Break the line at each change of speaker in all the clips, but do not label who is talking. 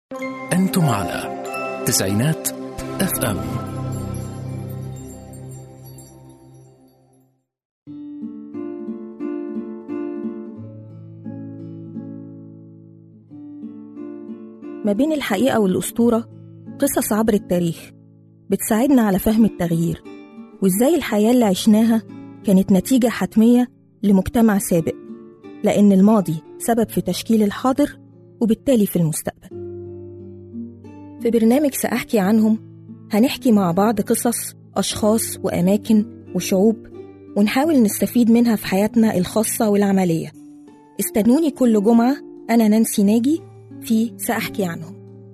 أنتم على تسعينات اف ام
ما بين الحقيقة والأسطورة قصص عبر التاريخ بتساعدنا على فهم التغيير وإزاي الحياة اللي عشناها كانت نتيجة حتمية لمجتمع سابق لأن الماضي سبب في تشكيل الحاضر وبالتالي في المستقبل في برنامج سأحكي عنهم هنحكي مع بعض قصص أشخاص وأماكن وشعوب ونحاول نستفيد منها في حياتنا الخاصة والعملية استنوني كل جمعة أنا نانسي ناجي في سأحكي عنهم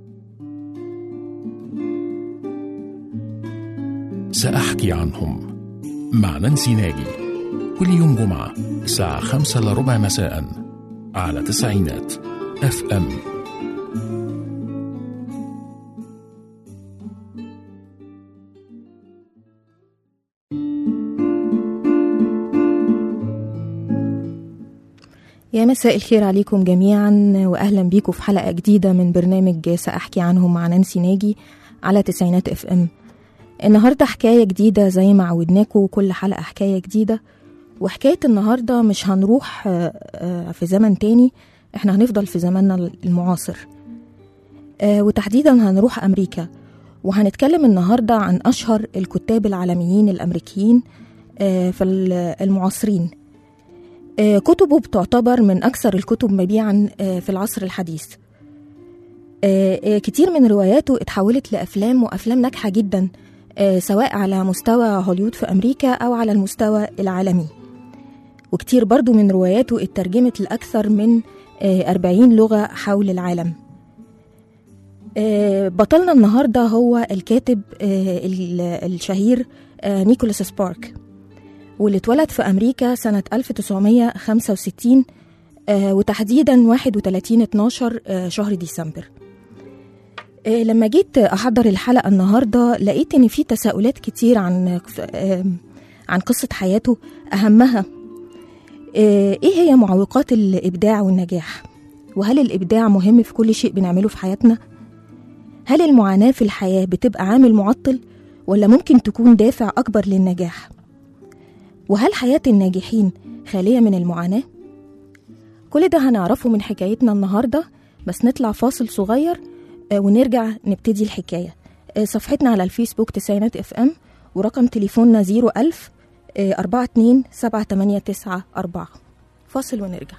سأحكي عنهم مع نانسي ناجي كل يوم جمعة الساعة خمسة إلا ربع مساء على تسعينات اف ام
يا مساء الخير عليكم جميعا واهلا بيكم في حلقه جديده من برنامج ساحكي عنهم مع نانسي ناجي على تسعينات اف ام النهارده حكايه جديده زي ما عودناكم كل حلقه حكايه جديده وحكايه النهارده مش هنروح آه، آه، في زمن تاني احنا هنفضل في زماننا المعاصر آه، وتحديدا هنروح امريكا وهنتكلم النهارده عن اشهر الكتاب العالميين الامريكيين آه، في المعاصرين آه، كتبه بتعتبر من أكثر الكتب مبيعا آه، في العصر الحديث آه، آه، كتير من رواياته اتحولت لأفلام وأفلام ناجحة جدا آه، سواء على مستوى هوليوود في أمريكا أو على المستوى العالمي وكتير برضو من رواياته اترجمت لأكثر من آه، 40 لغة حول العالم آه، بطلنا النهاردة هو الكاتب آه، ال- الشهير آه، نيكولاس سبارك واللي اتولد في أمريكا سنة 1965 آه، وتحديدا 31 12 آه، شهر ديسمبر آه، لما جيت أحضر الحلقة النهاردة لقيت إن في تساؤلات كتير عن آه، عن قصة حياته أهمها آه، إيه هي معوقات الإبداع والنجاح؟ وهل الإبداع مهم في كل شيء بنعمله في حياتنا؟ هل المعاناة في الحياة بتبقى عامل معطل ولا ممكن تكون دافع أكبر للنجاح؟ وهل حياة الناجحين خالية من المعاناة؟ كل ده هنعرفه من حكايتنا النهاردة بس نطلع فاصل صغير آه، ونرجع نبتدي الحكاية آه، صفحتنا على الفيسبوك تسعينات اف ام ورقم تليفوننا 01000 42 789 فاصل ونرجع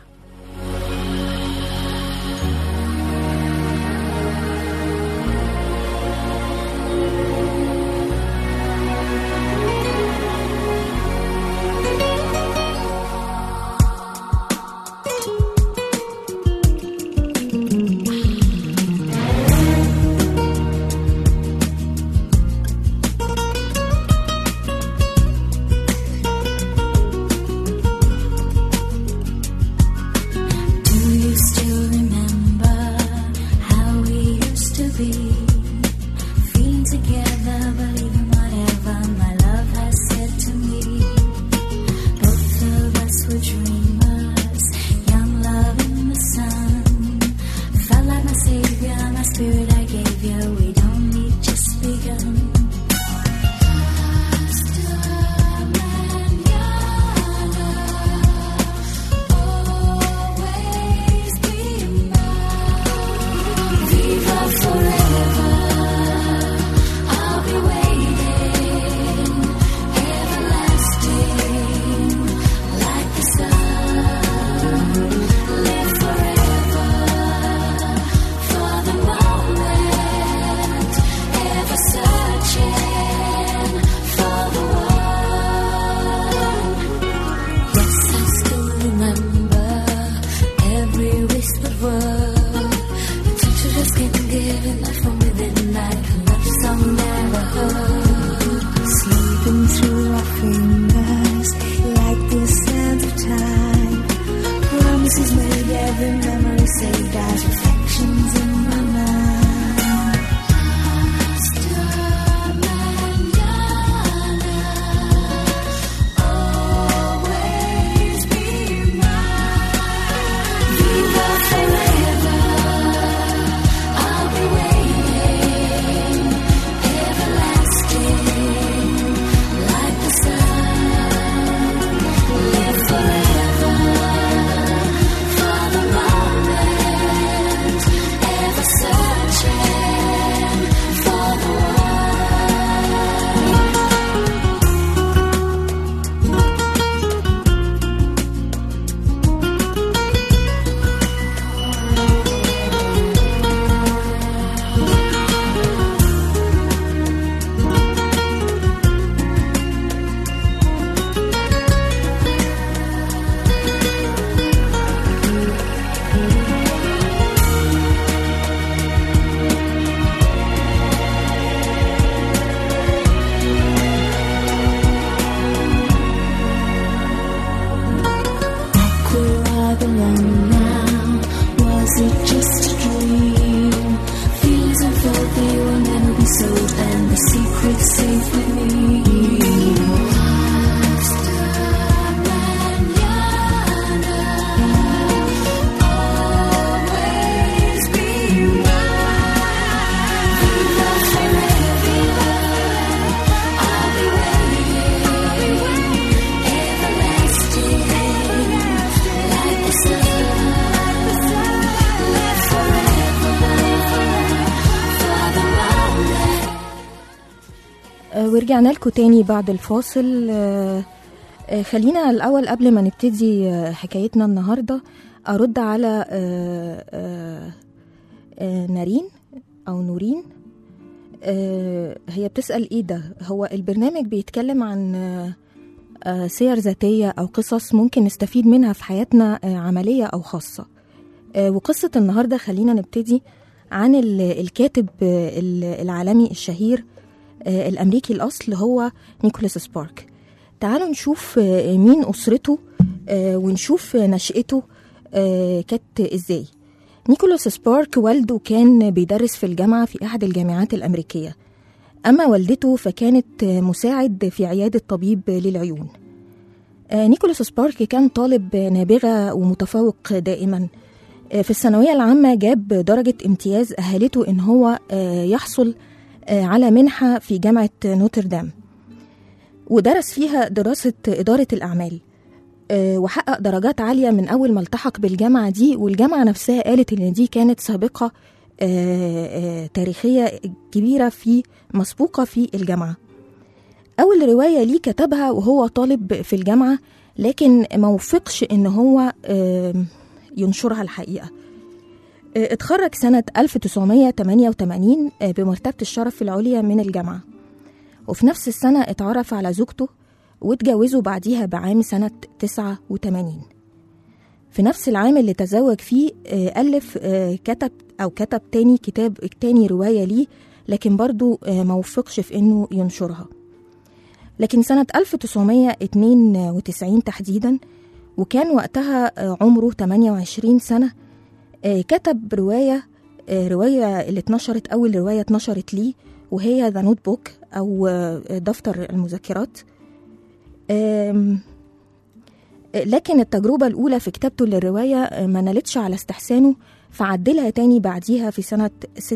آه، ورجعنا لكم تاني بعد الفاصل آه، آه، خلينا الأول قبل ما نبتدي آه، حكايتنا النهاردة أرد على آه، آه، آه، نارين أو نورين آه، هي بتسأل إيه ده هو البرنامج بيتكلم عن آه، آه، سير ذاتية أو قصص ممكن نستفيد منها في حياتنا آه، عملية أو خاصة آه، وقصة النهاردة خلينا نبتدي عن ال- الكاتب آه، ال- العالمي الشهير آه، الأمريكي الأصل هو نيكولاس سبارك تعالوا نشوف آه، مين أسرته آه، ونشوف آه، نشأته آه، كانت إزاي نيكولاس سبارك والده كان بيدرس في الجامعة في أحد الجامعات الأمريكية أما والدته فكانت آه، مساعد في عيادة طبيب للعيون آه، نيكولاس سبارك كان طالب نابغة ومتفوق دائما آه، في الثانوية العامة جاب درجة امتياز أهلته إن هو آه، يحصل آه، على منحة في جامعة نوتردام ودرس فيها دراسة إدارة الأعمال آه، وحقق درجات عالية من أول ما التحق بالجامعة دي والجامعة نفسها قالت إن دي كانت سابقة آه، آه، تاريخية كبيرة في مسبوقة في الجامعة أول رواية ليه كتبها وهو طالب في الجامعة لكن ما وفقش إن هو آم، ينشرها الحقيقة آه، اتخرج سنة 1988 آه، بمرتبة الشرف العليا من الجامعة وفي نفس السنة اتعرف على زوجته واتجوزوا بعديها بعام سنة 89 في نفس العام اللي تزوج فيه آه، ألف آه، كتب أو كتب تاني كتاب تاني رواية ليه لكن برضو آه، ما وفقش في إنه ينشرها لكن سنة 1992 تحديدا وكان وقتها آه، عمره 28 سنة آه، كتب رواية آه، رواية اللي اتنشرت أول رواية اتنشرت ليه وهي ذا نوت بوك أو آه، دفتر المذكرات آم، آه، لكن التجربة الأولى في كتابته للرواية آه، ما نالتش على استحسانه فعدلها تاني بعديها في سنة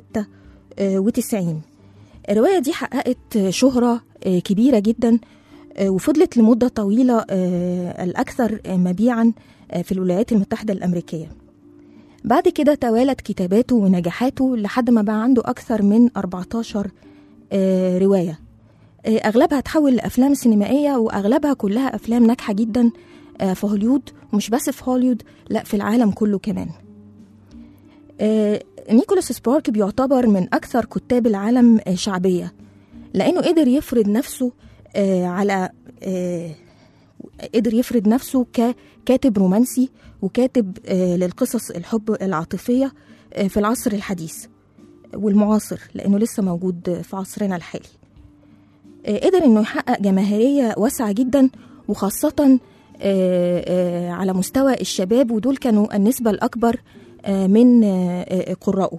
96 الرواية دي حققت آه، شهرة آه، كبيرة جدا آه، وفضلت لمدة طويلة آه، الأكثر آه، مبيعا آه، في الولايات المتحدة الأمريكية بعد كده توالت كتاباته ونجاحاته لحد ما بقى عنده أكثر من 14 آه، رواية آه، أغلبها تحول لأفلام سينمائية وأغلبها كلها أفلام ناجحة جدا آه، في هوليود ومش بس في هوليود لا في العالم كله كمان آه، نيكولاس سبارك بيعتبر من أكثر كتاب العالم آه، شعبية لأنه قدر يفرض نفسه آه، على آه، قدر يفرض نفسه ككاتب رومانسي وكاتب آه، للقصص الحب العاطفية آه، في العصر الحديث والمعاصر لأنه لسه موجود في عصرنا الحالي آه، قدر إنه يحقق جماهيرية واسعة جدا وخاصة آه، آه، على مستوى الشباب ودول كانوا النسبة الأكبر آه، من آه، آه، قرائه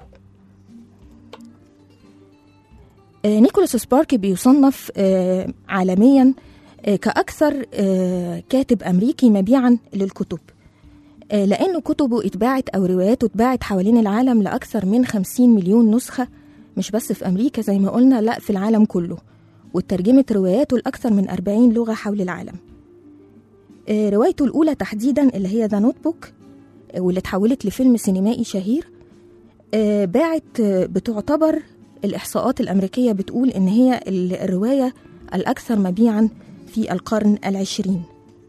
آه، نيكولاس سبارك بيصنف آه، عالميا آه، كأكثر آه، كاتب أمريكي مبيعا للكتب آه، لأنه كتبه اتباعت أو رواياته اتباعت حوالين العالم لأكثر من 50 مليون نسخة مش بس في أمريكا زي ما قلنا لا في العالم كله وترجمت رواياته لأكثر من 40 لغة حول العالم آه، روايته الأولى تحديدا اللي هي ذا نوت بوك واللي اتحولت لفيلم سينمائي شهير آه، باعت آه، بتعتبر الإحصاءات الأمريكية بتقول إن هي ال- الرواية الأكثر مبيعا في القرن العشرين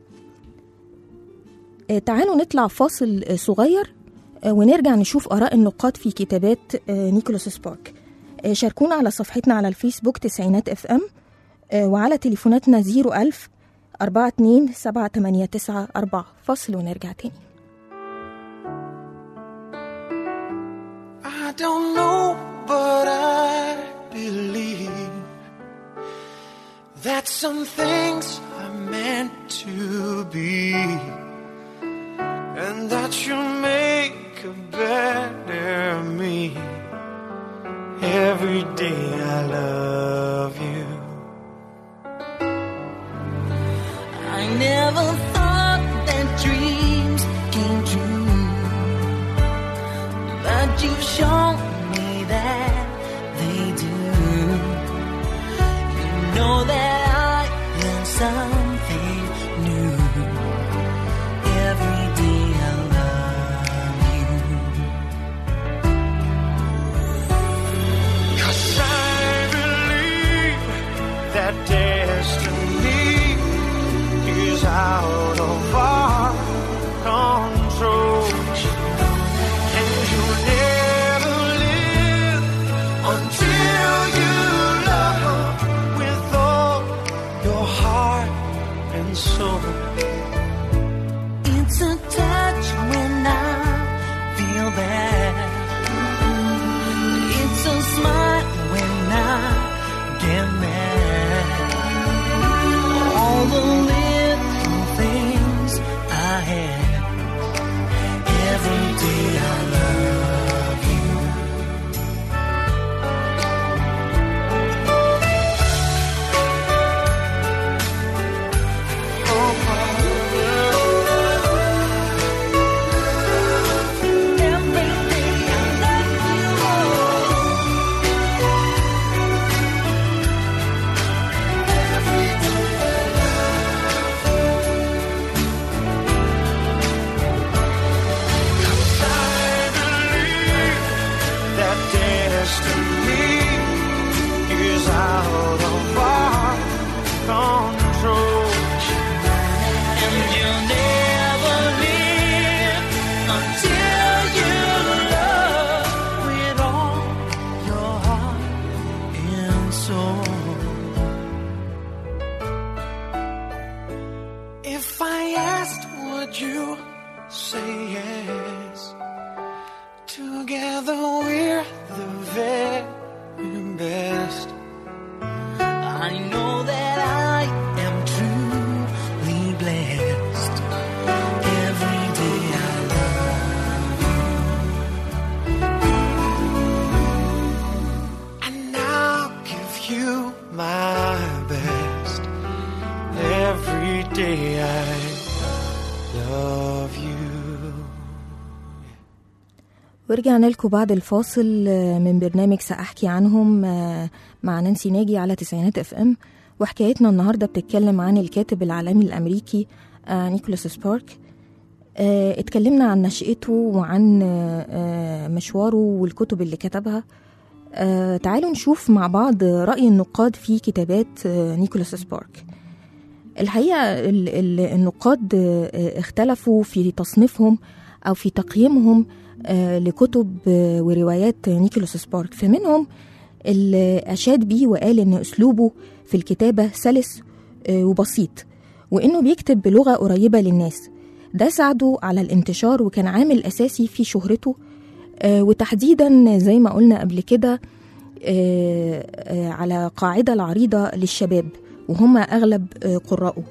آه، تعالوا نطلع فاصل آه، صغير آه، ونرجع نشوف آراء النقاد في كتابات آه، نيكولاس سبارك آه، شاركونا على صفحتنا على الفيسبوك تسعينات اف ام آه، وعلى تليفوناتنا 01000 42 7894 فاصل ونرجع تاني
I don't know, but I believe that some things are meant to be, and that you'll make a better me. Every day I love you.
I never thought that dreams came true, but you've shown me that they do. You know that I am something new. Every day I love you.
Cause I believe that Together we're the very best.
I know that I am truly blessed. Every day I love
And I'll give you my best. Every day I love you.
ورجعنا لكم بعد الفاصل آه، من برنامج سأحكي عنهم آه، مع نانسي ناجي على تسعينات اف ام وحكايتنا النهارده بتتكلم عن الكاتب العالمي الامريكي آه، نيكولاس سبارك آه، اتكلمنا عن نشأته وعن آه، آه، مشواره والكتب اللي كتبها آه، تعالوا نشوف مع بعض رأي النقاد في كتابات آه، نيكولاس سبارك الحقيقة ال- ال- النقاد آه، اختلفوا في تصنيفهم أو في تقييمهم آه، لكتب آه، وروايات نيكولاس سبارك فمنهم اللي أشاد بيه وقال إن أسلوبه في الكتابة سلس آه، وبسيط وإنه بيكتب بلغة قريبة للناس ده ساعده على الانتشار وكان عامل أساسي في شهرته آه، وتحديدا زي ما قلنا قبل كده آه، آه، على قاعدة العريضة للشباب وهم أغلب آه، قراءه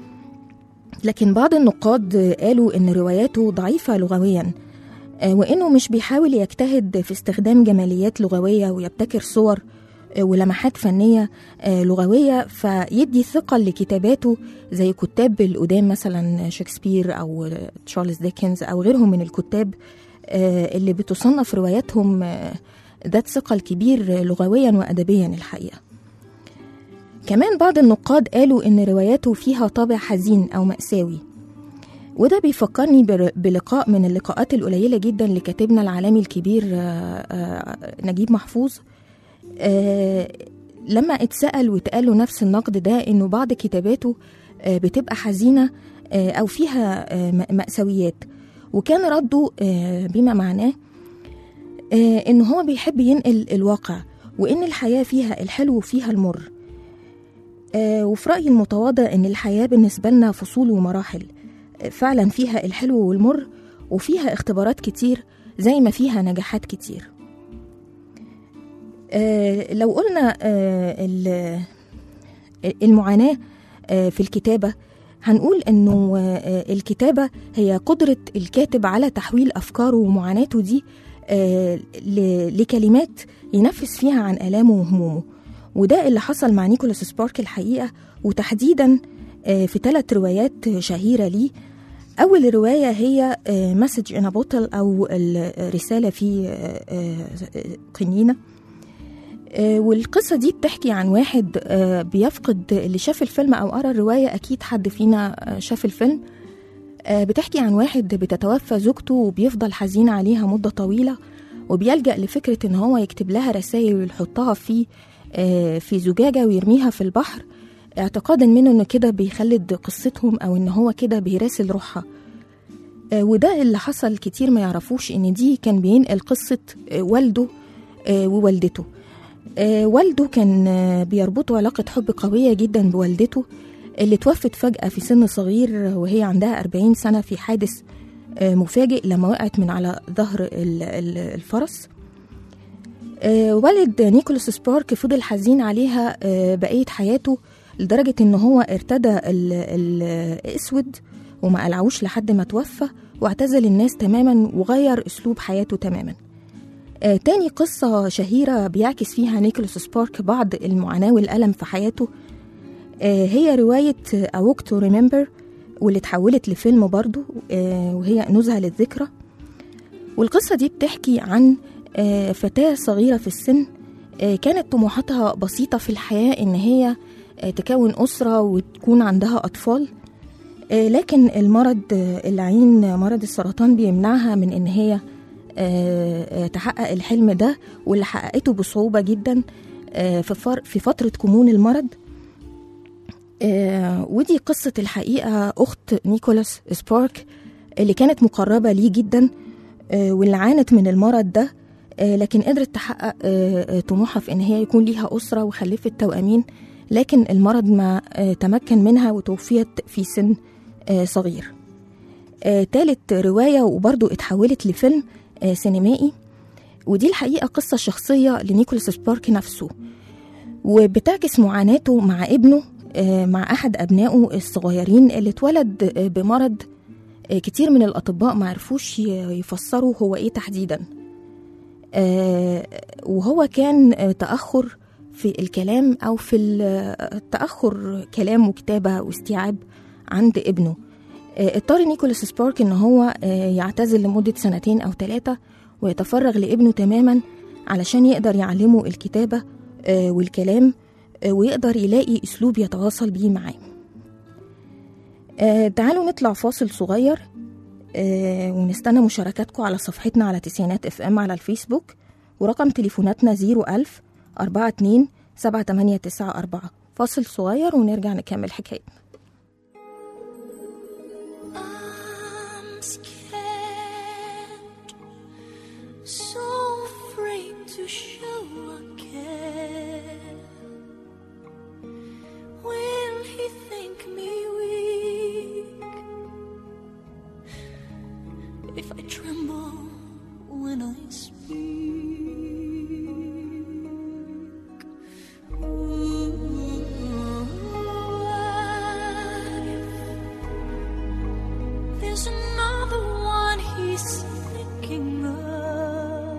لكن بعض النقاد آه، قالوا إن رواياته ضعيفة لغويا آه، وإنه مش بيحاول يجتهد في استخدام جماليات لغوية ويبتكر صور آه، ولمحات فنية آه، لغوية فيدي ثقة لكتاباته زي كتاب القدام مثلا شكسبير أو تشارلز ديكنز أو غيرهم من الكتاب آه، اللي بتصنف رواياتهم آه، ذات ثقل كبير لغويا وأدبيا الحقيقة كمان بعض النقاد قالوا إن رواياته فيها طابع حزين أو مأساوي وده بيفكرني بر- بلقاء من اللقاءات القليلة جدا لكاتبنا العالمي الكبير آه، آه، نجيب محفوظ آه، لما اتسأل واتقال له نفس النقد ده إنه بعض كتاباته آه، بتبقى حزينة آه، أو فيها آه، م- مأساويات وكان رده آه، بما معناه آه، إن هو بيحب ينقل الواقع وإن الحياة فيها الحلو وفيها المر آه، وفي رأيي المتواضع إن الحياة بالنسبة لنا فصول ومراحل آه، فعلا فيها الحلو والمر وفيها اختبارات كتير زي ما فيها نجاحات كتير آه، لو قلنا آه، ال- المعاناة آه، في الكتابة هنقول انه آه، الكتابة هي قدرة الكاتب على تحويل افكاره ومعاناته دي آه، ل- لكلمات ينفس فيها عن آلامه وهمومه وده اللي حصل مع نيكولاس سبارك الحقيقة وتحديدا آه، في ثلاث روايات شهيرة ليه أول رواية هي مسج ان بوتل أو الرسالة في آه، آه، قنينة آه، والقصة دي بتحكي عن واحد آه، بيفقد اللي شاف الفيلم أو قرأ الرواية أكيد حد فينا آه، شاف الفيلم آه، بتحكي عن واحد بتتوفى زوجته وبيفضل حزين عليها مدة طويلة وبيلجأ لفكرة إن هو يكتب لها رسائل ويحطها في آه، في زجاجة ويرميها في البحر اعتقادا منه إن كده بيخلد قصتهم أو إن هو كده بيراسل روحها آه، وده اللي حصل كتير ما يعرفوش إن دي كان بينقل قصة آه، والده آه، ووالدته آه، والده كان آه، بيربطه علاقة حب قوية جدا بوالدته اللي توفت فجأة في سن صغير وهي عندها 40 سنة في حادث آه، مفاجئ لما وقعت من على ظهر ال- ال- الفرس آه، والد نيكولاس سبارك فضل حزين عليها آه، بقية حياته لدرجة إن هو ارتدى ال- ال- الأسود وما قلعوش لحد ما توفى واعتزل الناس تماما وغير أسلوب حياته تماما آه، تاني قصة شهيرة بيعكس فيها نيكولاس سبارك بعض المعاناة والألم في حياته آه، هي رواية A Walk to Remember واللي اتحولت لفيلم برضو آه، وهي نزهة للذكرى والقصة دي بتحكي عن آه، فتاة صغيرة في السن آه، كانت طموحاتها بسيطة في الحياة إن هي آه، تكون أسرة وتكون عندها أطفال آه، لكن المرض آه، اللعين مرض السرطان بيمنعها من إن هي آه، آه، تحقق الحلم ده واللي حققته بصعوبة جدا آه، في فر- في فترة كمون المرض آه، ودي قصة الحقيقة أخت نيكولاس سبارك اللي كانت مقربة ليه جدا آه، واللي عانت من المرض ده آه، لكن قدرت تحقق آه، آه، طموحها في إن هي يكون ليها أسرة وخلفت توأمين لكن المرض ما آه، تمكن منها وتوفيت في سن آه، صغير آه، تالت رواية وبرضو اتحولت لفيلم آه، سينمائي ودي الحقيقة قصة شخصية لنيكولاس سبارك نفسه وبتعكس معاناته مع ابنه آه، مع أحد أبنائه الصغيرين اللي اتولد آه، بمرض آه، كتير من الأطباء معرفوش ي- يفسروا هو إيه تحديدا آه، وهو كان آه، تأخر في الكلام أو في ال- تأخر كلام وكتابة واستيعاب عند ابنه آه، اضطر نيكولاس سبارك ان هو آه، يعتزل لمدة سنتين او ثلاثة ويتفرغ لابنه تماما علشان يقدر يعلمه الكتابة آه، والكلام آه، ويقدر يلاقي اسلوب يتواصل بيه معاه آه، تعالوا نطلع فاصل صغير آه، ونستنى مشاركاتكم على صفحتنا على تسعينات اف ام على الفيسبوك ورقم تليفوناتنا 01000 42 7894 فاصل صغير ونرجع نكمل حكايتنا
I'm scared, so afraid to show I care. Will he think me weak if I tremble when I speak? Ooh, what if there's another one he's thinking of.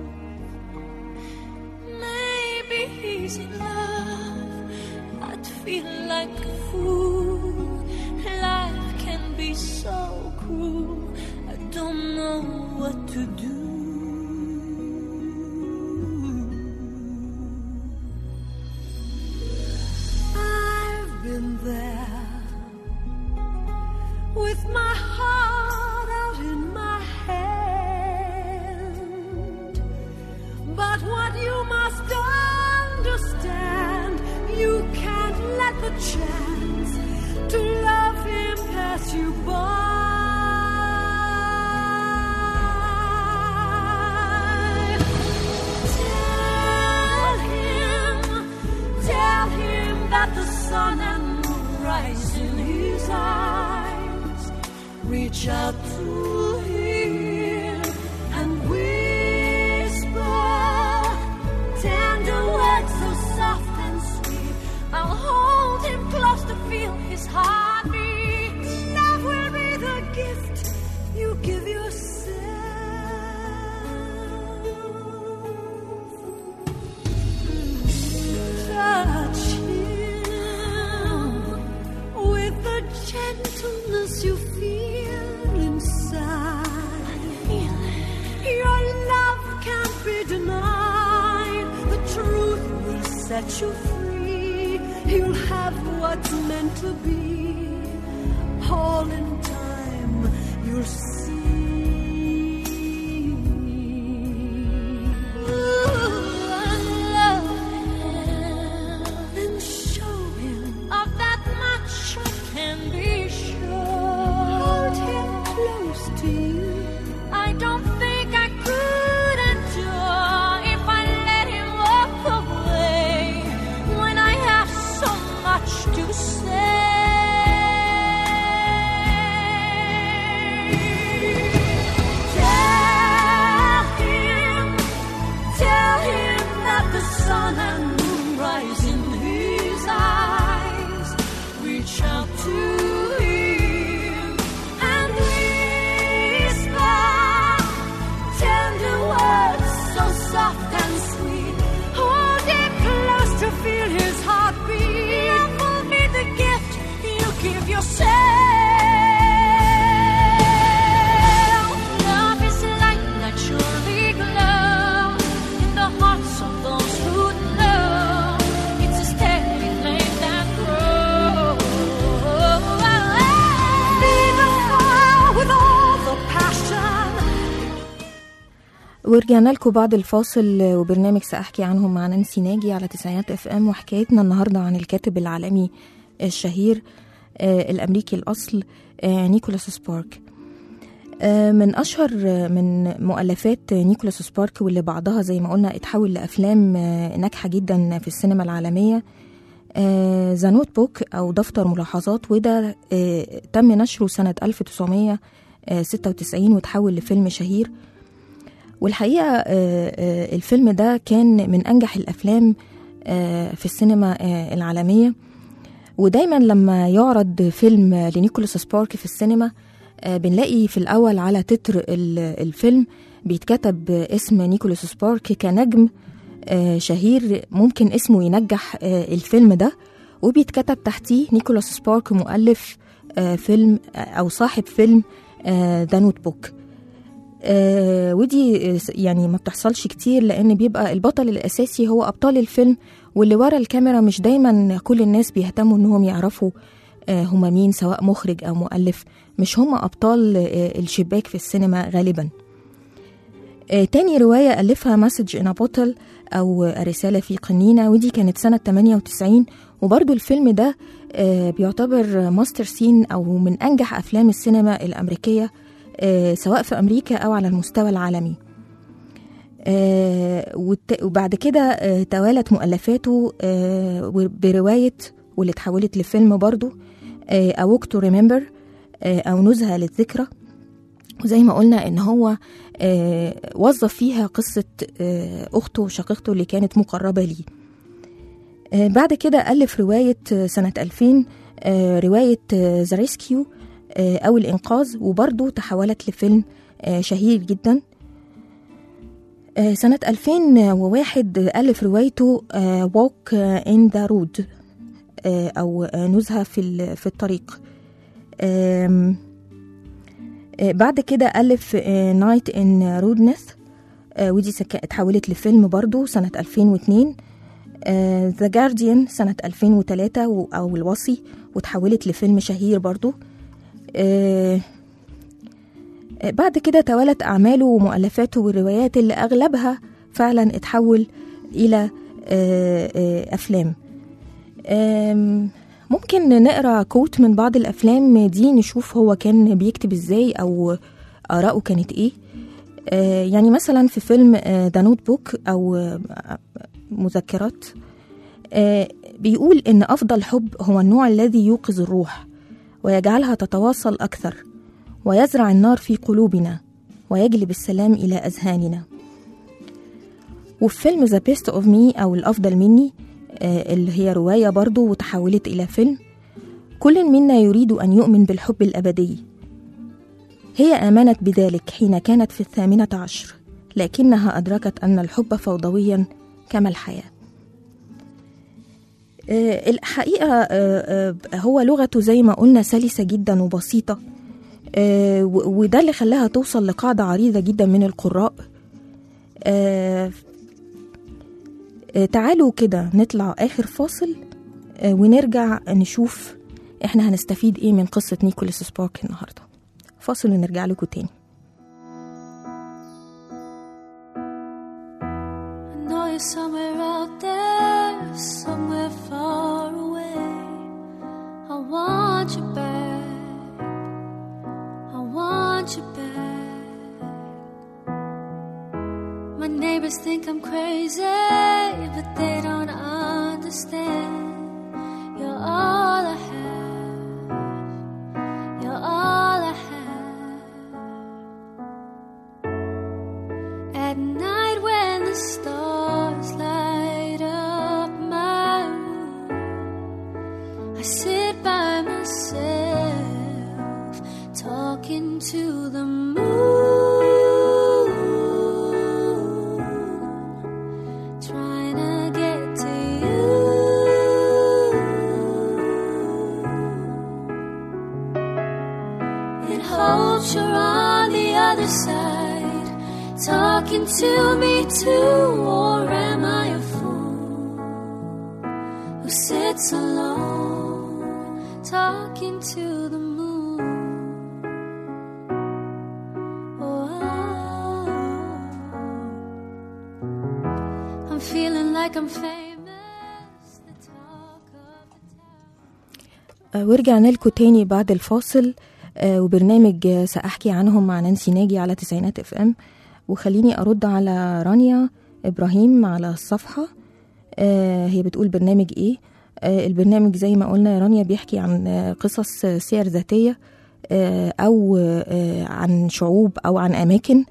Maybe he's in love. I'd feel like a fool. Life can be so cruel. I don't know what to do. I've been there with my heart out in my hand. But what you must understand, you can't let the chance to love him pass you by. Tell him, tell him that the sun and moon rise in his eyes. Reach out to him and whisper tender words so soft and sweet. I'll hold him close to feel his heartbeat. Love will be the gift you give yourself. Touch him with the gentleness you feel inside. Your love can't be denied. The truth will set you free. You'll have what's meant to be. All in time, you'll see. Ooh, I love him. Then show him of that much I can be sure. Hold him close to you. I don't think I could endure if I let him walk away when I have so much to say. Tell him, tell him that the sun and moon rise in his eyes. Reach out to him and whisper tender words so soft and sweet. Hold him close to feel his heartbeat. Love will be the gift you give yourself. Love is light that surely glows in the hearts of those who know. It's a steady flame that grows. Be the fire with all the passion.
ورجعنا لكم بعد الفاصل وبرنامج سأحكي عنهم مع نانسي ناجي على تسعينات اف ام وحكايتنا النهارده عن الكاتب العالمي الشهير آه، الامريكي الاصل آه، نيكولاس سبارك آه، من اشهر آه، من مؤلفات نيكولاس سبارك واللي بعضها زي ما قلنا اتحول لافلام آه، ناجحه جدا في السينما العالميه ذا نوت بوك او دفتر ملاحظات وده آه، تم نشره سنه 1996 وتحول لفيلم شهير والحقيقة آه، آه، الفيلم ده كان من أنجح الأفلام آه، في السينما آه، العالمية ودايما لما يعرض فيلم لنيكولاس سبارك في السينما آه، بنلاقي في الأول على تتر ال- الفيلم بيتكتب اسم نيكولاس سبارك كنجم آه، شهير ممكن اسمه ينجح آه، الفيلم ده وبيتكتب تحتيه نيكولاس سبارك مؤلف آه، فيلم آه، أو صاحب فيلم ذا نوت بوك آه ودي آه، يعني ما بتحصلش كتير لان بيبقى البطل الاساسي هو ابطال الفيلم واللي ورا الكاميرا مش دايما كل الناس بيهتموا انهم يعرفوا آه هما مين سواء مخرج او مؤلف مش هما ابطال آه الشباك في السينما غالبا آه تاني رواية ألفها مسج إن بوتل أو رسالة في قنينة ودي كانت سنة 98 وبرضو الفيلم ده آه بيعتبر ماستر سين أو من أنجح أفلام السينما الأمريكية آه، سواء في أمريكا أو على المستوى العالمي آه، والت- وبعد كده آه، توالت مؤلفاته آه، برواية واللي اتحولت لفيلم برضو A Walk to Remember آه، أو نزهة للذكرى وزي ما قلنا إن هو آه، وظف فيها قصة آه، أخته وشقيقته اللي كانت مقربة ليه آه، بعد كده ألف رواية آه، سنة 2000 آه، رواية ذا ريسكيو أو الإنقاذ وبرضه تحولت لفيلم آه، شهير جدا آه، سنة 2001 ألف روايته Walk in the Road آه، أو آه، نزهة في ال- في الطريق آم، آه، بعد كده ألف نايت إن رودنث ودي سك- اتحولت لفيلم برضو سنة 2002 ذا جارديان سنة 2003 و- أو الوصي وتحولت لفيلم شهير برضو آه، آه، بعد كده توالت أعماله ومؤلفاته والروايات اللي أغلبها فعلا اتحول إلى آه، آه، أفلام آم، ممكن نقرا كوت من بعض الأفلام دي نشوف هو كان بيكتب إزاي أو آراءه كانت إيه آه، يعني مثلا في فيلم ذا نوت بوك أو آه، مذكرات آه، بيقول إن أفضل حب هو النوع الذي يوقظ الروح ويجعلها تتواصل أكثر ويزرع النار في قلوبنا ويجلب السلام إلى أذهاننا وفي فيلم ذا بيست اوف مي أو الأفضل مني آه، اللي هي رواية برضو وتحولت إلى فيلم كل منا يريد أن يؤمن بالحب الأبدي هي آمنت بذلك حين كانت في الثامنة عشر لكنها أدركت أن الحب فوضويا كما الحياة آه، الحقيقة آه، آه، هو لغته زي ما قلنا سلسة جدا وبسيطة آه، و- وده اللي خلاها توصل لقاعدة عريضة جدا من القراء آه، آه، تعالوا كده نطلع آخر فاصل آه، ونرجع نشوف احنا هنستفيد ايه من قصة نيكولاس سبارك النهاردة فاصل ونرجع لكم تاني
I know you're somewhere out there, somewhere far away. I want you back. I want you back. My neighbors think I'm crazy, but they don't understand. You're all I have. You're all I have. At night when the stars light up my room, I sit by myself talking to the moon, trying to get to you. It hopes you're on the other side, talking to me too, or am I a fool who sits alone, talking to the moon? Oh, I'm feeling like I'm famous, the talk of the town.
آه، ورجعنا لكم تاني بعد الفاصل آه، وبرنامج آه، سأحكي عنهم مع نانسي ناجي على تسعينات اف ام وخليني أرد على رانيا إبراهيم على الصفحة آه، هي بتقول برنامج إيه آه، البرنامج زي ما قلنا يا رانيا بيحكي عن آه، قصص آه، سير ذاتية آه، أو آه، عن شعوب أو عن أماكن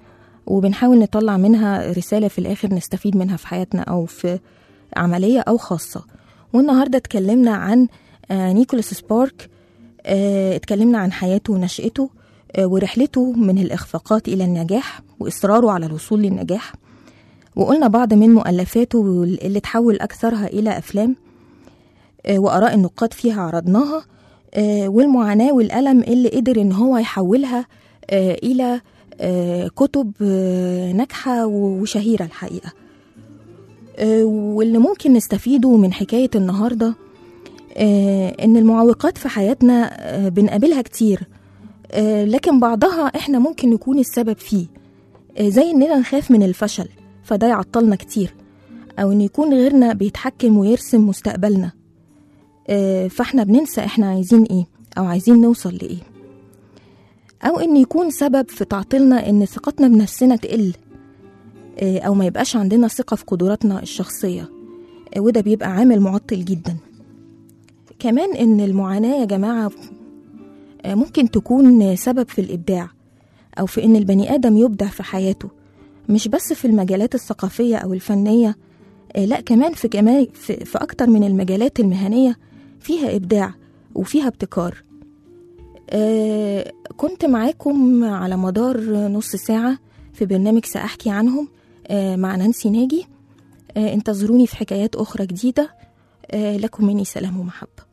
وبنحاول نطلع منها رسالة في الآخر نستفيد منها في حياتنا أو في عملية أو خاصة والنهاردة اتكلمنا عن آه، نيكولاس سبارك آه، اتكلمنا عن حياته ونشأته آه، ورحلته من الإخفاقات إلى النجاح وإصراره على الوصول للنجاح وقلنا بعض من مؤلفاته اللي تحول أكثرها إلى أفلام آه، وآراء النقاد فيها عرضناها آه، والمعاناة والألم اللي قدر إن هو يحولها آه، إلى آه، كتب آه، ناجحة وشهيرة الحقيقة آه، واللي ممكن نستفيده من حكاية النهاردة آه، إن المعوقات في حياتنا آه، بنقابلها كتير آه، لكن بعضها إحنا ممكن نكون السبب فيه آه، زي إننا نخاف من الفشل فده يعطلنا كتير أو إن يكون غيرنا بيتحكم ويرسم مستقبلنا آه، فإحنا بننسى إحنا عايزين إيه أو عايزين نوصل لإيه أو إن يكون سبب في تعطيلنا إن ثقتنا بنفسنا تقل آه، أو ما يبقاش عندنا ثقة في قدراتنا الشخصية آه، وده بيبقى عامل معطل جدا كمان إن المعاناة يا جماعة آه، ممكن تكون سبب في الإبداع أو في إن البني آدم يبدع في حياته مش بس في المجالات الثقافية أو الفنية آه، لا كمان في كمان في, في أكتر من المجالات المهنية فيها إبداع وفيها ابتكار آه، كنت معاكم على مدار نص ساعة في برنامج سأحكي عنهم آه، مع نانسي ناجي آه، انتظروني في حكايات أخرى جديدة آه، لكم مني سلام ومحبة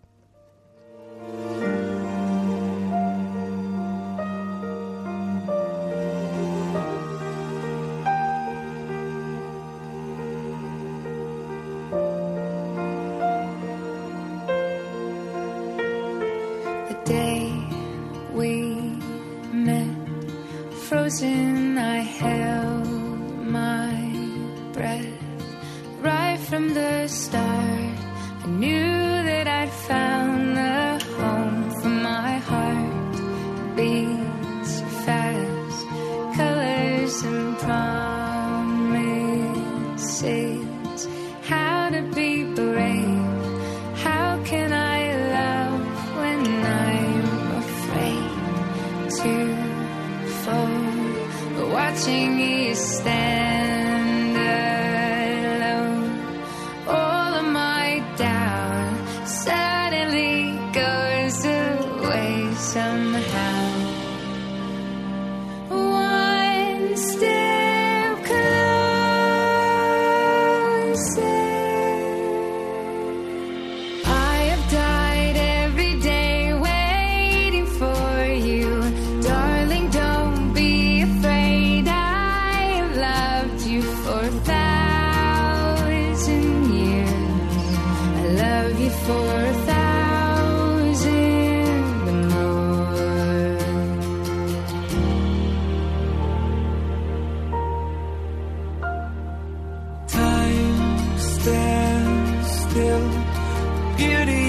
the day we met. Frozen, I held my breath. Right from the start, I knew that I'd found the home for my heart. Beats fast, colors and promises. How to be brave. How can I love when I'm afraid to fall? But watching you stand alone, all of my doubt suddenly goes away somehow. One step closer. I have died every day waiting for you. Darling, don't be afraid. I have loved you for a thousand years. I love you for a thousand more.
Time stands still. Beauty